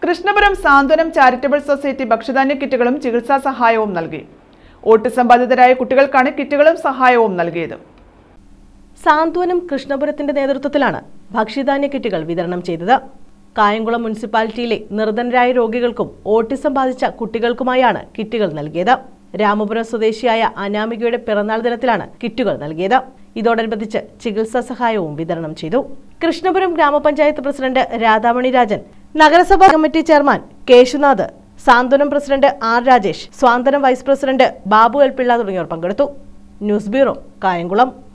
Krishnapuram Santhwanam charitable society ഭക്ഷ്യധാന്യ കിറ്റുകളും ചികിത്സാ സഹായവും നൽകി ഓട്ടിസം ബാധിതരായ കുട്ടികൾക്കാണ് കിറ്റുകളും സഹായവും നൽകിയത് സാന്ത്വനം കൃഷ്ണപുരത്തിന്റെ നേതൃത്വത്തിലാണ് ഭക്ഷ്യധാന്യ കിറ്റുകൾ വിതരണം ചെയ്തത് കായംകുളം മുനിസിപ്പാലിറ്റിയിലെ നിർധനരായ രോഗികൾക്കും ഓട്ടിസം ബാധിച്ച കുട്ടികൾക്കുമായാണ് കിറ്റുകൾ നൽകിയത് രാമപുരം സ്വദേശിയായ അനാമികയുടെ പിറന്നാൾ ദിനത്തിലാണ് കിറ്റുകൾ നൽകിയത് ഇതോടനുബന്ധിച്ച് ചികിത്സാ സഹായവും വിതരണം ചെയ്തു കൃഷ്ണപുരം ഗ്രാമപഞ്ചായത്ത് പ്രസിഡന്റ് രാധാമണി രാജൻ നഗരസഭാ committee chairman Keshunath Santhwanam president R Rajesh Santhwanam vice president Babu L Pillai തുടങ്ങിയവർ പങ്കെടുത്തു ന്യൂസ് ബ്യൂറോ കായംകുളം